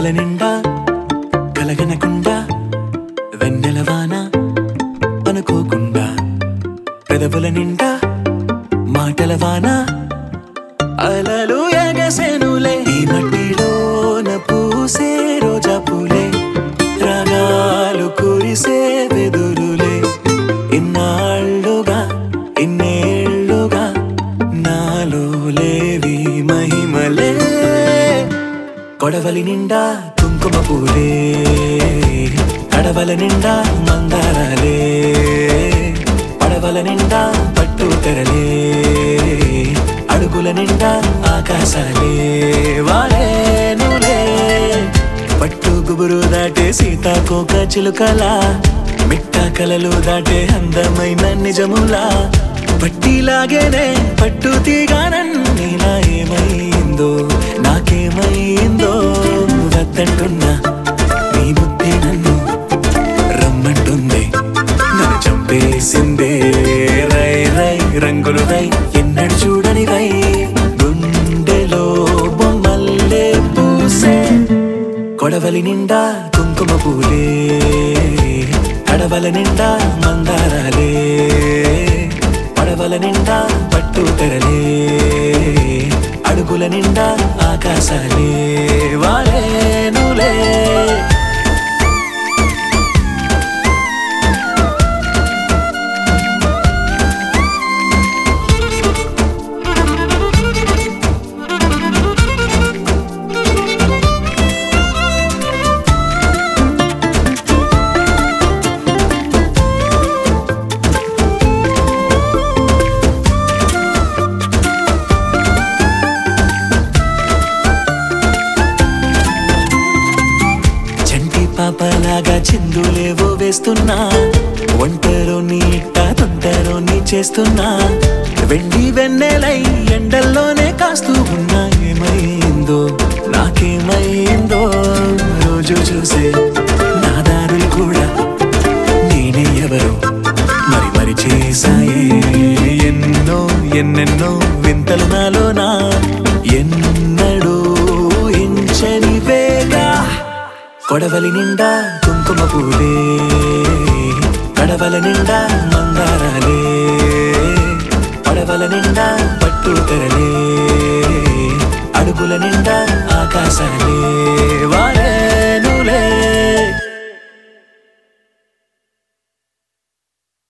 కల నిండా కలగనకుండా వెన్నెలవాన అనుకోకుండా పెదవుల నిండా మాటల వాన అలలు ఎగసెనులే ఈ మట్టిలోన పూసే రోజా పూలే రాగాలు కురిసే వెదురులే ఇన్నాళ్ళుగా ఇన్నేళ్ళుగా నాలో లేవి మహిమలే కొడవలి నిండా కుంకుమ పూలే కడవల నిండా మందారాలే పడవల నిండా పట్టు తెరలే అడుగుల నిండా ఆకాశాలే వాడేనులే పట్టు గుబురు దాటే సీతాకోక చిలుకలా మిట్ట కలలు దాటే అందమైన నిజములా పట్టిలాగేనే పట్టు తీగానన్నీలా ఏమైందో నాకేమైందో వద్దంటున్నా నీ బుద్ధి నన్ను రమ్మంటుంది నన్ను చంపేసిందే రై రై రంగులు రై ఎన్నడు చూడని రై గుండెలో బొమ్మల్లే పూసే కొడవలి నిండా కుంకుమ పూలే కడవల నిండా మందారాలే పడవల నిండా పట్టు తెరలే అడుగుల నిండా ఆకాశాలే వాడేనులే చంటి పాపలాగా చిందులేవో వేస్తున్నా ఒంటరో నీ ఇట్ట తొంటరో నీ చేస్తున్నా వెండి వెన్నెలై ఎండల్లోనే కాస్తూ ఉన్నా ఏమైందో నాకేమైందో రోజు చూసే నా దారులు కూడా నేనే ఎవరో మరి మరి చేశాయే ఎన్నో ఎన్నెన్నో వింతలు నాలోనా ఎన్నడూ ఇంచని వేగా కొడవలి నిండా కుంకుమ పూలే కడవల నిండా మందారాలే పడవల నిండా పట్టు తెరలే అడుగుల నిండా ఆకాశాలే వారే